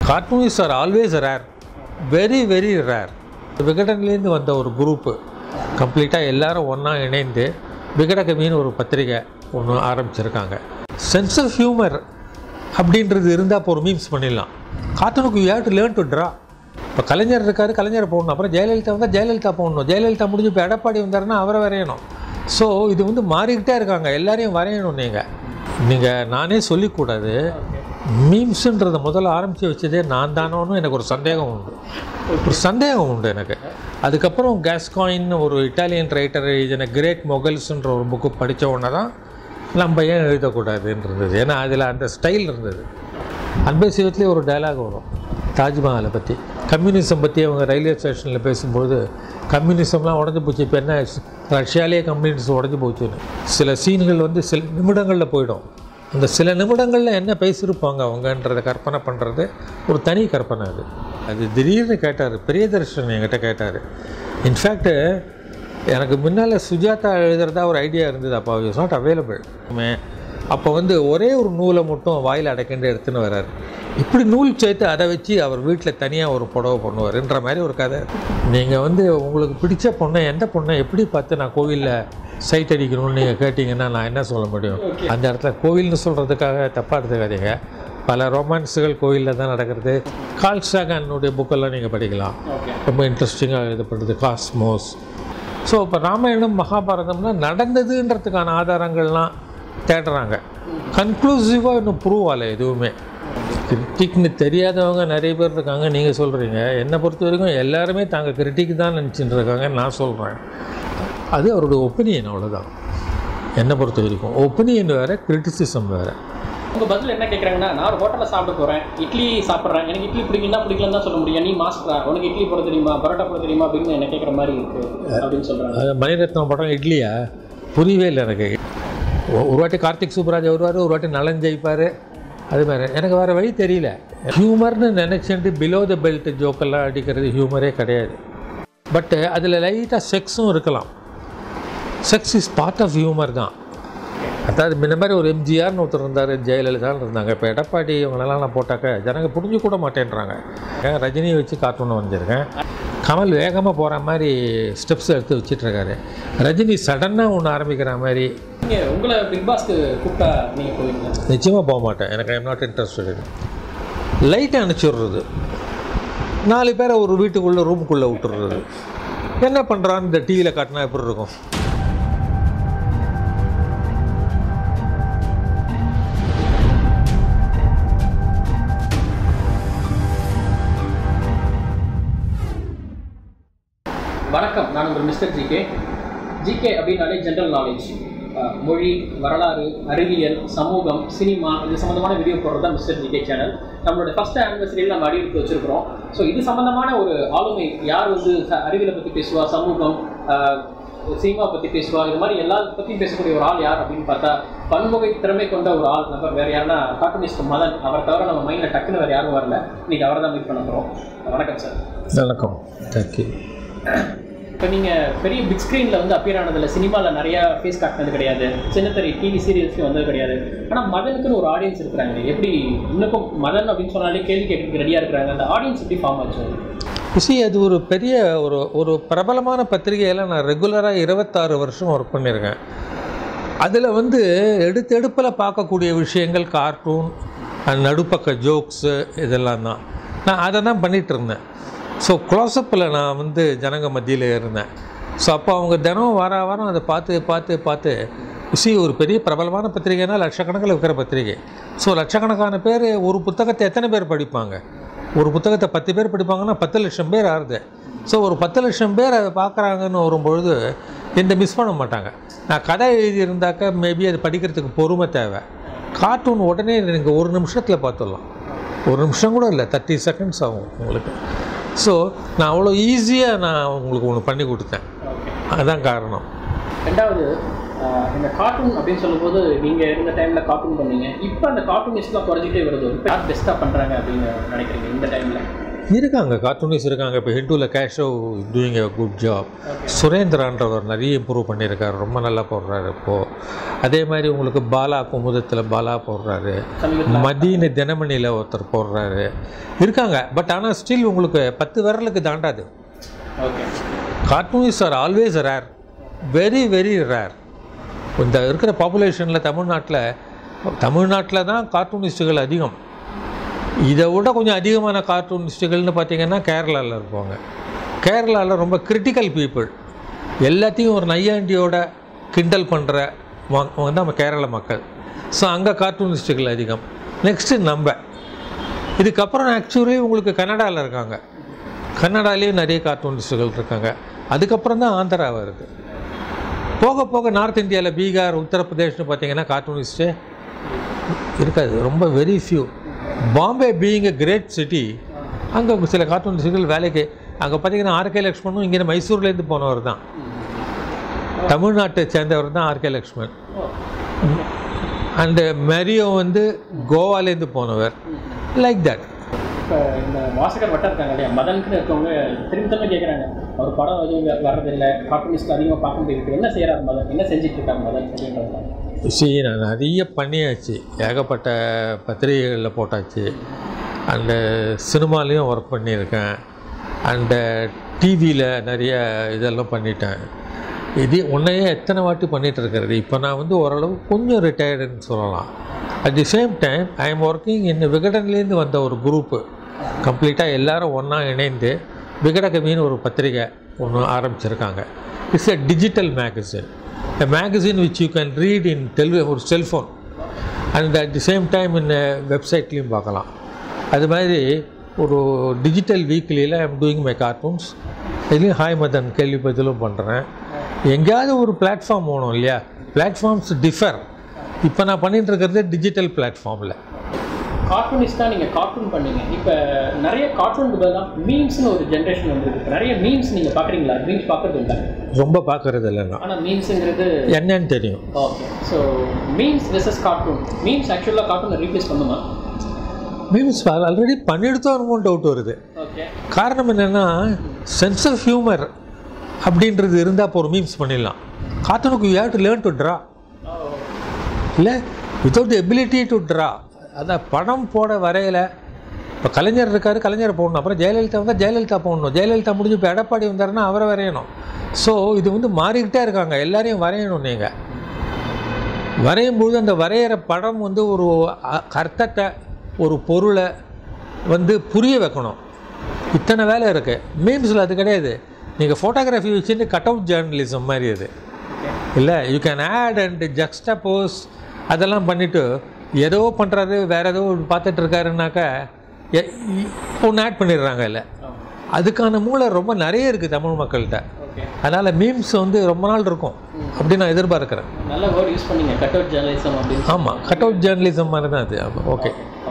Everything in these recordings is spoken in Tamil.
Cartoonist are always rare very very rare விகடன்லேருந்து வந்த ஒரு குரூப்பு கம்ப்ளீட்டாக எல்லாரும் ஒன்றா இணைந்து விகடகமின்னு ஒரு பத்திரிகை ஒன்று ஆரம்பிச்சிருக்காங்க சென்ஸ் ஆஃப் ஹியூமர் அப்படின்றது இருந்தால் இப்போ ஒரு மீம்ஸ் பண்ணிடலாம் கார்ட்டூனுக்கு you have to learn to draw இப்போ கலைஞர் இருக்காரு கலைஞர் போடணும் அப்புறம் ஜெயலலிதா வந்தால் ஜெயலலிதா போடணும் ஜெயலலிதா முடிஞ்சு இப்போ எடப்பாடி வந்தாருன்னா அவரை வரையணும் ஸோ இது வந்து மாறிக்கிட்டே இருக்காங்க எல்லாரையும் வரையணும் நீங்கள் நீங்கள் நானே சொல்லிக்கூடாது மீம்ஸுன்றதை முதல்ல ஆரம்பித்து வச்சதே நான் தானோன்னு எனக்கு ஒரு சந்தேகம் உண்டு ஒரு சந்தேகம் உண்டு எனக்கு அதுக்கப்புறம் கேஸ்காயின் ஒரு இட்டாலியன் ரைட்டர் எழுதின கிரேட் மொகல்ஸ்ன்ற ஒரு புக்கு படித்த உடனே தான் நம்ம ஏன் எழுதக்கூடாதுன்னு இருந்தது ஏன்னா அதில் அந்த ஸ்டைல் இருந்தது அன்பை சிவத்துலேயே ஒரு டயலாக் வரும் தாஜ்மஹாலை பற்றி கம்யூனிசம் பற்றி அவங்க ரயில்வே ஸ்டேஷனில் பேசும்போது கம்யூனிசம்லாம் உடஞ்சி போச்சு இப்போ என்ன ரஷ்யாலேயே கம்யூனிசம் உடஞ்சி போச்சுன்னு சில சீன்கள் வந்து சில நிமிடங்களில் போயிடும் அந்த சில நிமிடங்களில் என்ன பேசியிருப்பாங்க அவங்கன்றதை கற்பனை பண்ணுறது ஒரு தனி கற்பனை அது அது திடீர்னு கேட்டார் பிரியதர்ஷன் என்கிட்ட கேட்டார் இன்ஃபேக்ட்டு எனக்கு முன்னால் சுஜாதா எழுதுறதா ஒரு ஐடியா இருந்தது அப்போ இஸ் நாட் அவைலபிள் அப்போ வந்து ஒரே ஒரு நூலை மட்டும் வாயில் அடைக்கிண்டு எடுத்துன்னு வர்றாரு இப்படி நூல் சேர்த்து அதை வச்சு அவர் வீட்டில் தனியாக ஒரு புடவை பண்ணுவாருன்ற மாதிரி ஒரு கதை நீங்கள் வந்து உங்களுக்கு பிடிச்ச பொண்ணை எந்த பொண்ணை எப்படி பார்த்து நான் கோவிலில் சைட் அடிக்கணும்னு நீங்கள் கேட்டிங்கன்னா நான் என்ன சொல்ல முடியும் அந்த இடத்துல கோவில்னு சொல்கிறதுக்காக தப்பாக எடுத்துக்காதீங்க பல ரொமான்ஸுகள் கோவிலில் தான் நடக்கிறது கால் சாகானுடைய புக்கெல்லாம் நீங்கள் படிக்கலாம் ரொம்ப இன்ட்ரெஸ்டிங்காக எழுதப்படுது காஸ்மோஸ் ஸோ இப்போ ராமாயணம் மகாபாரதம்னா நடந்ததுன்றதுக்கான ஆதாரங்கள்லாம் தேடுறாங்க கன்க்ளூசிவாக இன்னும் ப்ரூவ் ஆகலை எதுவுமே கிரிட்டிக்னு தெரியாதவங்க நிறைய பேர் இருக்காங்க நீங்கள் சொல்கிறீங்க என்னை பொறுத்த வரைக்கும் எல்லாருமே தாங்க கிரிட்டிக் தான் நினச்சிட்டு இருக்காங்க நான் சொல்கிறேன் அது அவருடைய ஒப்பீனியன் அவ்வளோதான் என்னை பொறுத்த வரைக்கும் ஒப்பீனியன் வேறு கிரிட்டிசிசம் வேறு உங்க பதில் என்ன கேட்குறாங்கன்னா நான் ஒரு ஹோட்டலில் சாப்பிட போகிறேன் இட்லி சாப்பிட்றேன் எனக்கு இட்லி பிடிக்கும்னா பிடிக்கலன்னு தான் சொல்ல முடியும் நீ மாஸ்டரா உனக்கு இட்லி போட தெரியுமா பரோட்டா போட தெரியுமா அப்படின்னு என்ன கேட்குற மாதிரி இருக்கு அப்படின்னு சொல்கிறாங்க அது மணிரத்னம் படம் இட்லியா புரியவே இல்லை எனக்கு ஒ- ஒரு வாட்டி கார்த்திக் சுப்ராஜ் வருவார் ஒரு வாட்டி நலன் ஜெயிப்பார் அது மாதிரி எனக்கு வேறு வழி தெரியல ஹியூமர்னு நினச்சிட்டு பிலோ த பெல்ட் ஜோக்கெல்லாம் அடிக்கிறது ஹியூமரே கிடையாது பட்டு அதில் லைட்டாக செக்ஸும் இருக்கலாம் sex is part of humour தான் அதாவது முன்ன மாதிரி ஒரு எம்ஜிஆர்னு ஒருத்தர் இருந்தார் ஜெயலலிதான்னு இருந்தாங்க இப்போ எடப்பாடி இவங்களெல்லாம் நான் போட்டாக்க ஜனங்க புரிஞ்சு கூட மாட்டேன்றாங்க ஏன் ரஜினியை வச்சு கார்ட்டூன் வந்திருக்கேன் கமல் வேகமாக போகிற மாதிரி ஸ்டெப்ஸ் எடுத்து வச்சிட்ருக்காரு ரஜினி சடனாக ஒன்று ஆரம்பிக்கிற மாதிரி நீங்கள் உங்களை பிக் பாஸ்க்கு கூப்பிட்டா நீங்கள் போவீங்க நிச்சயமாக போக மாட்டேன் எனக்கு ஐம் நாட் இன்ட்ரெஸ்டட் லைட்டை அனுப்பிச்சி நாலு பேரை ஒரு வீட்டுக்குள்ளே ரூமுக்குள்ளே விட்டுறது என்ன பண்ணுறான்னு இந்த டிவியில் காட்டினா எப்படி இருக்கும் வணக்கம் நான் உங்கள் மிஸ்டர் ஜிகே ஜிகே அப்படின்னாலே ஜென்ரல் நாலேஜ் மொழி வரலாறு அறிவியல் சமூகம் சினிமா இது சம்மந்தமான வீடியோ போடுறது தான் மிஸ்டர் ஜிகே சேனல் நம்மளோட ஃபஸ்ட் ஆனிவர்சரியில் நம்ம அடியெடுத்து வச்சிருக்கிறோம் ஸோ இது சம்மந்தமான ஒரு ஆளுமை யார் வந்து ச- அறிவியலை பற்றி பேசுவா சமூகம் ஆஹ், சினிமா பற்றி பேசுவா இது மாதிரி எல்லா பற்றியும் பேசக்கூடிய ஒரு ஆள் யார் அப்படின்னு பார்த்தா பன்முகை திறமை கொண்ட ஒரு ஆள் நபர் வேறு யாருன்னா கார்ட்டூனிஸ்ட் மதன் அவர் தவிர நம்ம மைண்டில் டக்குன்னு வேறு யாரும் வரல இன்னைக்கு அவரை தான் மீட் பண்ண போகிறோம் வணக்கம் சார் வணக்கம் தேங்க்யூ இப்போ நீங்கள் பெரிய பிக் ஸ்க்ரீனில் வந்து அப்பியர் ஆனதில் சினிமாவில் நிறையா ஃபேஸ் காட்டினது கிடையாது சின்னத்தறி டிவி சீரியல்ஸ்லையும் வந்தது கிடையாது ஆனால் மதனுக்குன்னு ஒரு ஆடியன்ஸ் இருக்கிறாங்க எப்படி இன்னும் மதன் அப்படின்னு சொன்னாலே கேள்வி கேட்கறதுக்கு ரெடியாக இருக்கிறாங்க அந்த ஆடியன்ஸ் எப்படி ஃபார்ம் ஆச்சு சி அது ஒரு பெரிய ஒரு ஒரு பிரபலமான பத்திரிகையில் நான் ரெகுலராக இருபத்தாறு வருஷம் ஒர்க் பண்ணியிருக்கேன் அதில் வந்து எடுத்து எடுப்பில் பார்க்கக்கூடிய விஷயங்கள் கார்ட்டூன் நடுப்பக்க ஜோக்ஸு இதெல்லாம் தான் நான் அதை தான் பண்ணிகிட்டு இருந்தேன் ஸோ க்ளோஸ்அப்பில் நான் வந்து ஜனங்க மத்தியில் இருந்தேன் ஸோ அப்போ அவங்க தினம் வார வாரம் அதை பார்த்து பார்த்து பார்த்து சி ஒரு பெரிய பிரபலமான பத்திரிகைனா லட்சக்கணக்கில் இருக்கிற பத்திரிகை ஸோ லட்சக்கணக்கான பேர் ஒரு புத்தகத்தை எத்தனை பேர் படிப்பாங்க ஒரு புத்தகத்தை பத்து பேர் படிப்பாங்கன்னா பத்து லட்சம் பேர் ஆறுது ஸோ ஒரு பத்து லட்சம் பேர் அதை பார்க்குறாங்கன்னு வரும்பொழுது இந்த மிஸ் பண்ண மாட்டாங்க நான் கதை எழுதியிருந்தாக்கா மேபி அது படிக்கிறதுக்கு பொறுமை தேவை கார்ட்டூன் உடனே நீங்கள் ஒரு நிமிஷத்தில் பார்த்துடலாம் ஒரு நிமிஷம் கூட இல்லை தேர்ட்டி செகண்ட்ஸ் ஆகும் உங்களுக்கு ஸோ நான் அவ்வளோ ஈஸியாக நான் உங்களுக்கு ஒன்று பண்ணி கொடுத்தேன் அதுதான் காரணம் ரெண்டாவது ஆஹ், இந்த கார்ட்டூன் அப்படின்னு சொல்லும்போது நீங்கள் இருந்த டைமில் கார்ட்டூன் பண்ணீங்க இப்போ அந்த கார்ட்டூனிஸ்ட்லாம் குறைஞ்சிட்டே வருது இப்போ யார் பெஸ்ட்டாக பண்ணுறாங்க அப்படின்னு நினைக்கிறீங்க இந்த டைமில் இருக்காங்க கார்ட்டூனிஸ்ட் இருக்காங்க இப்போ ஹிந்துவில் Keshav doing a good job சுரேந்திரான்றவர் நிறைய இம்ப்ரூவ் பண்ணியிருக்காரு ரொம்ப நல்லா போடுறாரு இப்போது அதே மாதிரி உங்களுக்கு பாலா குமுதத்தில் பாலா போடுறாரு சமீபத்தில் மதியனு தினமணியில் ஒருத்தர் போடுறாரு இருக்காங்க பட் ஆனால் ஸ்டில் உங்களுக்கு பத்து விரலுக்கு தாண்டாது okay cartoonist are always rare very very rare இந்த இருக்கிற பாப்புலேஷனில் தமிழ்நாட்டில் தமிழ்நாட்டில் தான் கார்ட்டூனிஸ்ட்டுகள் அதிகம் இதை விட கொஞ்சம் அதிகமான கார்ட்டூனிஸ்ட்டுகள்னு பார்த்தீங்கன்னா கேரளாவில் இருப்பாங்க கேரளாவில் ரொம்ப கிரிட்டிக்கல் பீப்புள் எல்லாத்தையும் ஒரு நையாண்டியோட கிண்டல் பண்ணுற வந்து நம்ம கேரள மக்கள் ஸோ அங்கே கார்ட்டூனிஸ்ட்டுகள் அதிகம் நெக்ஸ்ட்டு நம்ம இதுக்கப்புறம் ஆக்சுவலி உங்களுக்கு கன்னடாவில் இருக்காங்க கன்னடாலேயும் நிறைய கார்ட்டூனிஸ்ட்டுகள் இருக்காங்க அதுக்கப்புறம் தான் ஆந்திரா வருது போக போக நார்த் இந்தியாவில் பீகார் உத்தரப்பிரதேஷ்னு பார்த்தீங்கன்னா கார்ட்டூனிஸ்ட்டு இருக்காது ரொம்ப very few Bombay being a great city அங்கே சில கார்ட்டூனிஸ்ட்டுகள் வேலைக்கு அங்கே பார்த்தீங்கன்னா ஆர்கே லக்ஷ்மணும் இங்கே மைசூர்லேருந்து போனவர் தான் தமிழ்நாட்டை சேர்ந்தவர் தான் ஆர்கே லக்ஷ்மன் அண்டு மெரியோ வந்து கோவாலேருந்து போனவர் லைக் தட் இப்போ இந்த வாசகர் வட்டம் இருக்காங்க இல்லையா மதனுக்குன்னு இருக்கவங்க திரும்ப திரும்ப கேட்குறாங்க அவர் படம் எதுவும் வ- வர்றதில்லை கார்ட்டூனிஸ்ட் அதிகமாக பார்க்க முடியுது என்ன செய்கிறார் மதன் என்ன செஞ்சுட்டு இருக்காங்க மதன் அப்படின்றது சி நான் நிறைய பண்ணியாச்சு ஏகப்பட்ட பத்திரிகைகளில் போட்டாச்சு அண்டு சினிமாலேயும் ஒர்க் பண்ணியிருக்கேன் அண்டு டிவியில் நிறைய இதெல்லாம் பண்ணிட்டேன் இது உன்னையே எத்தனை வாட்டி பண்ணிகிட்டு இருக்கிறது இப்போ நான் வந்து ஓரளவு கொஞ்சம் ரிட்டையர்டுன்னு சொல்லலாம் at the same time I am working in விகடன்லேருந்து வந்த ஒரு குரூப்பு கம்ப்ளீட்டாக எல்லாரும் ஒன்றா இணைந்து விகடகமின்னு ஒரு பத்திரிகை ஒன்று ஆரம்பிச்சிருக்காங்க it's a digital magazine a magazine which you can read in tell ஒரு cellphone and at the same time இந்த வெப்சைட்லேயும் பார்க்கலாம் அது மாதிரி ஒரு டிஜிட்டல் வீக்லியில் ஐம் டூயிங் மை கார்ட்டூன்ஸ் இதுலேயும் ஹாய் மதன் கேள்வி பதிலும் பண்ணுறேன் எங்கேயாவது ஒரு பிளாட்ஃபார்ம் வேணும் இல்லையா பிளாட்ஃபார்ம்ஸ் டிஃபர் இப்போ நான் பண்ணிட்டு இருக்கிறது டிஜிட்டல் பிளாட்ஃபார்மில் கார்ட்டூனிஸ்டாக நீங்கள் கார்ட்டூன் பண்ணீங்க இப்போ நிறைய கார்ட்டூனுக்கு பதிலாக மீம்ஸ்னு ஒரு ஜென்ரேஷன் வந்துருக்கு நிறைய மீம்ஸ் நீங்கள் பார்க்குறீங்களா மீம்ஸ் பார்க்கறது இல்லை ரொம்ப பார்க்கறது இல்லைன்னா ஆனால் மீம்ஸுங்கிறது என்னன்னு தெரியும் okay so memes versus cartoon memes ஆக்சுவலாக கார்ட்டூனை ரீப்ளேஸ் பண்ணுமா மீம்ஸ் ஆல்ரெடி பண்ணிடுத்தோம் டவுட் வருது ஓகே காரணம் என்னென்னா சென்ஸ் ஆஃப் ஹியூமர் அப்படின்றது இருந்தால் இப்போ ஒரு மீம்ஸ் பண்ணிடலாம் கார்ட்டூனுக்கு you have to learn to draw இல்லை வித்தவுட் எபிலிட்டி டு ட்ரா அதான் படம் போட வரையில இப்போ கலைஞர் இருக்கார் கலைஞர் போடணும் அப்புறம் ஜெயலலிதா வந்தால் ஜெயலலிதா போடணும் ஜெயலலிதா முடிஞ்சு இப்போ எடப்பாடி வந்தாருன்னா அவரை வரையணும் ஸோ இது வந்து மாறிக்கிட்டே இருக்காங்க எல்லாரையும் வரையணும் நீங்கள் வரையும் பொழுது அந்த வரைகிற படம் வந்து ஒரு அ- அர்த்தத்தை ஒரு பொருளை வந்து புரிய வைக்கணும் இத்தனை வேலை இருக்குது மீம்ஸில் அது கிடையாது நீங்கள் ஃபோட்டோகிராஃபி வச்சுட்டு கட் அவுட் ஜேர்னலிசம் மாதிரி அது இல்லை you can add and juxtapose அதெல்லாம் பண்ணிவிட்டு ஏதோ பண்ணுறாரு வேறு ஏதோ பார்த்துட்டு இருக்காருனாக்கா ஒன்று ஆட் பண்ணிடுறாங்க இல்லை அதுக்கான மூளை ரொம்ப நிறைய இருக்குது தமிழ் மக்கள்கிட்ட ஓகே அதனால் மீம்ஸ் வந்து ரொம்ப நாள் இருக்கும் அப்படி நான் எதிர்பார்க்குறேன் நல்ல வேர்ட் யூஸ் பண்ணீங்க கட் அவுட் ஜேர்னலிசம் அப்படின்னு ஆமாம் கட் அவுட் ஜேர்னலிசம் மாதிரி தான் அது ஓகே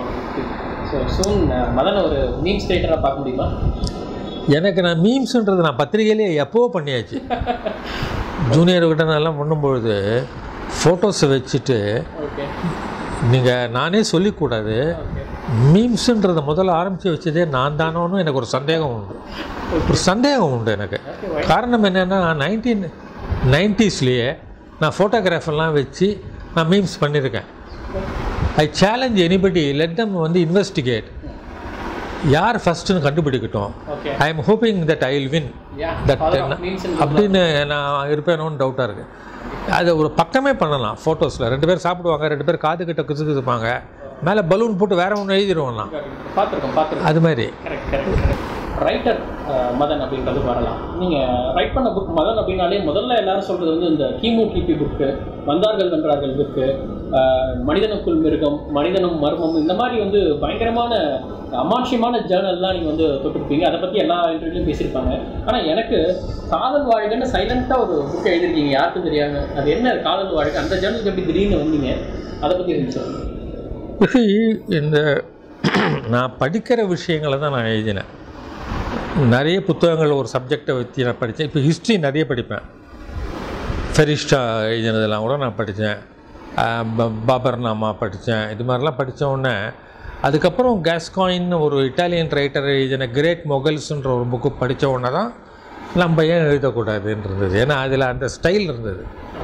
ஸோ சூன் மதன் ஒரு மீம்ஸ் கிரியேட்டராக பார்க்க முடியுமா எனக்கு நான் மீம்ஸ்ன்றது நான் பத்திரிகையிலே எப்போவோ பண்ணியாச்சு ஜூனியர் கிட்ட நான் எல்லாம் பண்ணும்பொழுது ஃபோட்டோஸை வச்சுட்டு ஓகே நீங்கள் நானே சொல்லிக்கூடாது ஓகே மீம்ஸுன்றதை முதல்ல ஆரம்பித்து வச்சதே நான் தானோன்னு எனக்கு ஒரு சந்தேகம் உண்டு ஒரு சந்தேகம் உண்டு எனக்கு ஓகே காரணம் என்னென்னா நைன்டீன் நைன்டிஸ்லேயே நான் ஃபோட்டோகிராஃபர்லாம் வச்சு நான் மீம்ஸ் பண்ணியிருக்கேன் I challenge anybody let them வந்து இன்வெஸ்டிகேட் யார் ஃபஸ்ட்டுன்னு கண்டுபிடிக்கட்டும் okay I am hoping that I will win yeah that memes அப்படின்னு நான் இருப்பேனோன்னு டவுட்டாக இருக்குது அது ஒரு பக்கமே பண்ணலாம் ஃபோட்டோஸில் ரெண்டு பேர் சாப்பிடுவாங்க ரெண்டு பேர் காது கிட்ட குசு குசுப்பாங்க மேலே பலூன் போட்டு வேற ஒன்று எழுதிடுவோம்லாம் பார்த்துருக்கோம் பார்த்துருக்கோம் அது மாதிரி correct correct correct writer Madan அப்படின்றது வரலாம் நீங்கள் ரைட் பண்ண புக் மதன் அப்படின்னாலே முதல்ல எல்லாரும் சொல்கிறது வந்து இந்த கிமு கிபி புக்கு வந்தார்கள் வென்றார்கள் புக்கு மனிதனுக்குள் மிருகம் மனிதனும் மர்மம் இந்த மாதிரி வந்து பயங்கரமான அமானுஷ்யமான ஜேர்னல்லாம் நீங்கள் வந்து தொட்டிருப்பீங்க அதை பற்றி எல்லா இன்டர்வியூலையும் பேசியிருப்பாங்க ஆனால் எனக்கு காதல் வாழ்க்கைன்னு சைலண்ட்டாக ஒரு புக்கை எழுதிருக்கீங்க யாருக்கும் தெரியாமல் அது என்ன காதல் வாழ்க்கை அந்த ஜேர்னலுக்கு எப்படி திடீர்னு வந்தீங்க அதை பற்றி இருந்துச்சு See, இந்த நான் படிக்கிற விஷயங்களை தான் நான் எழுதினேன் நிறைய புத்தகங்கள் ஒரு சப்ஜெக்டை வச்சு நான் படித்தேன் இப்போ ஹிஸ்ட்ரி நிறைய படிப்பேன் ஃபெரிஷ்டா எழுதினதெல்லாம் கூட நான் படித்தேன் பாபர் நாமா படித்தேன் இது மாதிரிலாம் படித்த உடனே அதுக்கப்புறம் கேஸ்காயின் ஒரு இட்டாலியன் ரைட்டர் எழுதின கிரேட் மொகல்ஸ்ன்ற ஒரு புக்கு படித்த உடனே தான் நம்ம ஏன் எழுதக்கூடாதுன்னு இருந்தது ஏன்னா அதில் அந்த ஸ்டைல் இருந்தது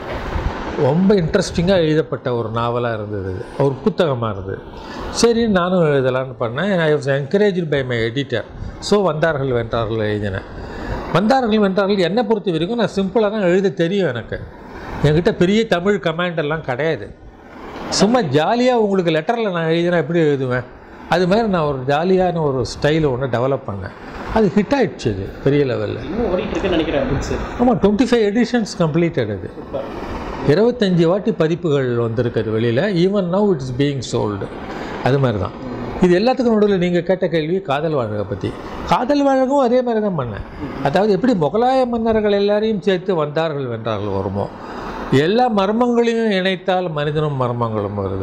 ரொம்ப இன்ட்ரெஸ்டிங்காக எழுதப்பட்ட ஒரு நாவலாக இருந்தது அது. ஒரு புத்தகமாக இருந்தது சரி நானும் எழுதலான்னு பண்ணேன் I was encourage by my editor so வந்தார்கள் வென்றார்கள் எழுதினேன் வந்தார்கள் வென்றார்கள் என்னை பொறுத்த வரைக்கும் நான் சிம்பிளாக தான் எழுத தெரியும் எனக்கு என்கிட்ட பெரிய தமிழ் கமாண்ட் எல்லாம் கிடையாது சும்மா ஜாலியாக உங்களுக்கு லெட்டரில் நான் எழுதினா எப்படி எழுதுவேன் அது மாதிரி நான் ஒரு ஜாலியான ஒரு ஸ்டைல் ஒன்று டெவலப் பண்ணேன் அது ஹிட் ஆயிடுச்சு அது பெரிய லெவலில் இன்னும் ஓடிட்டு இருக்குன்னு நினைக்கிறேன் புக்ஸ் ஆமாம் டுவெண்ட்டி ஃபைவ் எடிஷன்ஸ் கம்ப்ளீட்டட் அது சூப்பர் இருபத்தஞ்சி வாட்டி பதிப்புகள் வந்திருக்குது வெளியில் even now it's being sold அது மாதிரி தான் இது எல்லாத்துக்கும் நடுவில் நீங்கள் கேட்ட கேள்வி காதல் வாழ்கை பற்றி காதல் வாழ்கும் அதே மாதிரி தான் பண்ணேன் அதாவது எப்படி முகலாய மன்னர்கள் எல்லாரையும் சேர்த்து வந்தார்கள் வென்றார்கள் வருமோ எல்லா மர்மங்களையும் இணைத்தால் மனிதனும் மர்மங்களும் வருது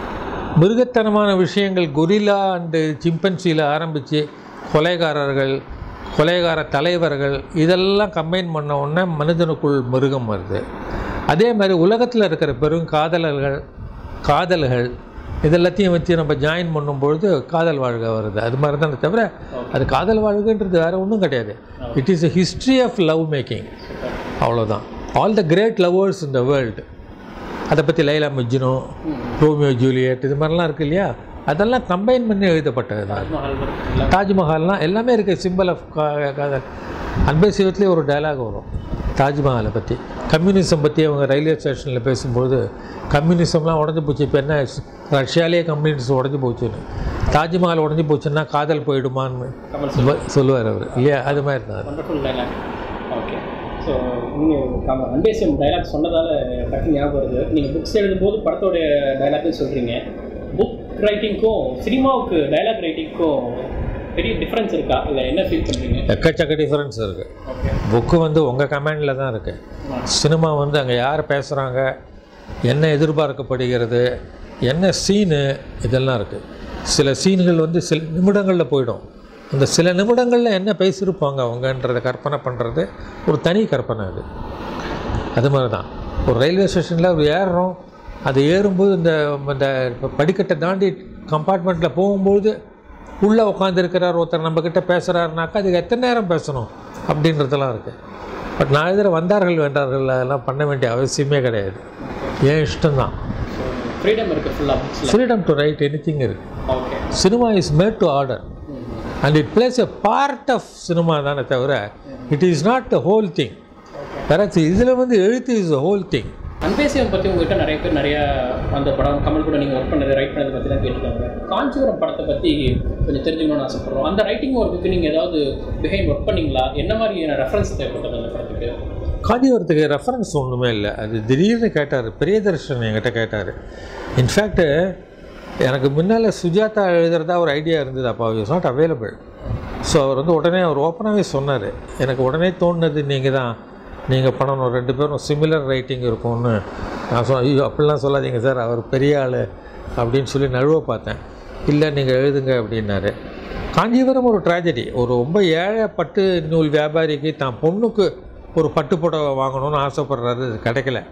மிருகத்தனமான விஷயங்கள் கொரில்லா அண்டு சிம்பன்சியில் ஆரம்பித்து கொலைகாரர்கள் கொலைகார தலைவர்கள் இதெல்லாம் கம்பைன் பண்ண உடனே மனிதனுக்குள் மிருகம் வருது அதே மாதிரி உலகத்தில் இருக்கிற பெரும் காதலர்கள் காதல்கள் இதெல்லாத்தையும் வச்சு நம்ம ஜாயின் பண்ணும்பொழுது காதல் வாழ்க்கை வருது அது மாதிரி தானே தவிர அது காதல் வாழ்க்கைன்றது வேறு ஒன்றும் கிடையாது it is a history of love making அவ்வளோதான் all the great lovers in the world அதை பற்றி லைலா மஜ்னு ரோமியோ ஜூலியட் இது மாதிரிலாம் இருக்கு இல்லையா அதெல்லாம் கம்பைன் பண்ணி எழுதப்பட்டது தான் தாஜ்மஹால் இருக்குல்ல தாஜ்மஹால்லாம் எல்லாமே இருக்குது சிம்பிள் ஆஃப் காதல் அன்பே சிவத்துலேயே ஒரு டயலாக் வரும் தாஜ்மஹாலை பற்றி கம்யூனிசம் பற்றி அவங்க ரயில்வே ஸ்டேஷனில் பேசும்போது கம்யூனிசம்லாம் உடஞ்சி போச்சு இப்போ என்ன ரஷ்யாலேயே கம்யூனிசம் உடஞ்சி போச்சுன்னு தாஜ்மஹால் உடஞ்சி போச்சுன்னா காதல் போயிடுமான்னு கமல் சொ- சொல்லுவார் அவர் இல்லையா அது மாதிரி தான் அது. வண்டர்ஃபுல் டைலாக் ஓகே ஸோ நீங்கள் கம அன்பேசியம் டைலாக் சொன்னதால் டக்கு ஞாபகம் வருது நீங்கள் புக்ஸ் எழுதும்போது படத்தோடைய டைலாக்னு சொல்கிறீங்க புக் ரைட்டிங்க்கும் சினிமாவுக்கு டைலாக் ரைட்டிங்க்கும் பெரிய டிஃப்ரென்ஸ் இருக்கா இல்லை என்ன ஃபீல் பண்ணுறீங்க எக்கச்சக்க டிஃப்ரென்ஸ் இருக்குது ஓகே புக்கு வந்து உங்கள் கமெண்டில் தான் இருக்குது சினிமா வந்து அங்கே யார் பேசுகிறாங்க என்ன எதிர்பார்க்கப்படுகிறது என்ன சீனு இதெல்லாம் இருக்குது சில சீன்கள் வந்து சில நிமிடங்களில் போயிடும் அந்த சில நிமிடங்களில் என்ன பேசியிருப்பாங்க அவங்கன்றதை கற்பனை பண்ணுறது ஒரு தனி கற்பனை அது அது மாதிரி தான் ஒரு ரயில்வே ஸ்டேஷனில் ஒரு ஏறுறோம் அது ஏறும்போது இந்த இந்த படிக்கட்டை தாண்டி கம்பார்ட்மெண்ட்டில் போகும்போது உள்ளே உட்காந்துருக்கிறார் ஒருத்தர் நம்மக்கிட்ட பேசுகிறாருனாக்கா அதுக்கு எத்தனை நேரம் பேசணும் அப்படின்றதெல்லாம் இருக்குது பட் நான் எதிர வந்தார்கள் வேண்டார்கள் அதெல்லாம் பண்ண வேண்டிய அவசியமே கிடையாது ஏன் இஷ்டம்தான் ஃப்ரீடம் இருக்குது ஃபுல்லாக புக்ஸில் freedom to write any thing இருக்குது okay cinema is made to order and it plays a part of cinema தானே தவிர it is not the whole thing வேற இதில் வந்து எழுத்து is the whole thing Anbesivam பற்றி உங்ககிட்ட நிறைய பேர் நிறைய அந்த படம் கமல் கூட நீங்கள் ஒர்க் பண்ணது ரைட் பண்ணதை பற்றி தான் கேட்டிருக்காங்க காஞ்சிபுரம் படத்தை பற்றி கொஞ்சம் தெரிஞ்சுக்கணும்னு ஆசைப்படுறோம் அந்த ரைட்டிங் ஒர்க்குக்கு நீங்கள் ஏதாவது பிஹைண்ட் ஒர்க் பண்ணீங்களா என்ன மாதிரியான ரெஃபரன்ஸ் தேவைப்பட்டது அந்த படத்துக்கு காஞ்சிபுரத்துக்கு ரெஃபரன்ஸ் ஒன்றுமே இல்லை அது திடீர்னு கேட்டார் பிரியதர்ஷன் என்கிட்ட கேட்டார் இன்ஃபேக்ட்டு எனக்கு முன்னால் சுஜாதா எழுதுறதா ஒரு ஐடியா இருந்தது அப்போ இஸ் நாட் அவைலபிள் ஸோ அவர் வந்து உடனே அவர் ஓப்பனாகவே சொன்னார் எனக்கு உடனே தோணுனது நீங்கள் தான் நீங்கள் பண்ணணும் ரெண்டு பேரும் சிமிலர் ரைட்டிங் இருக்கும்னு நான் சொன்னேன் ஐயோ அப்படிலாம் சொல்லாதீங்க சார் அவர் பெரிய ஆள் அப்படின்னு சொல்லி நழுவ பார்த்தேன் இல்லை நீங்கள் எழுதுங்க அப்படின்னாரு காஞ்சிபுரம் ஒரு ட்ராஜடி ஒரு ரொம்ப ஏழை பட்டு நூல் வியாபாரிக்கு தான் பொண்ணுக்கு ஒரு பட்டு புடவை வாங்கணும்னு ஆசைப்படுறாரு அது கிடைக்கல